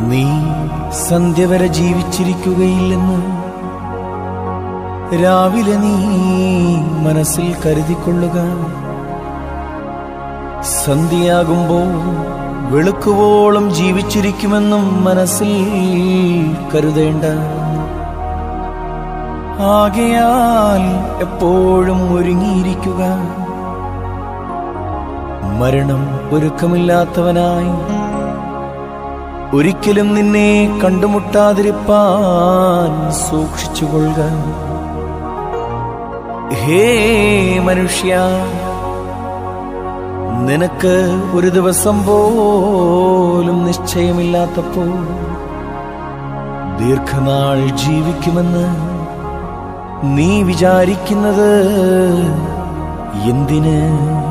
നീ സന്ധ്യ വരെ ജീവിച്ചിരിക്കുകയില്ലെന്ന് രാവിലെ നീ മനസ്സിൽ കരുതിക്കൊള്ളുക സന്ധ്യയാകുമ്പോൾ വെളുക്കുവോളം ജീവിച്ചിരിക്കുമെന്നും മനസ്സിൽ കരുതേണ്ട ആകയാൽ എപ്പോഴും ഒരുങ്ങിയിരിക്കുക മരണം ഒരുക്കമില്ലാത്തവനായി ഒരിക്കലും നിന്നെ കണ്ടുമുട്ടാതിരിപ്പാൻ സൂക്ഷിച്ചുകൊള്ളുക ഹേ മനുഷ്യ നിനക്ക് ഒരു ദിവസം പോലും നിശ്ചയമില്ലാത്തപ്പോൾ ദീർഘനാൾ ജീവിക്കുമെന്ന് നീ വിചാരിക്കുന്നത് എന്തിന്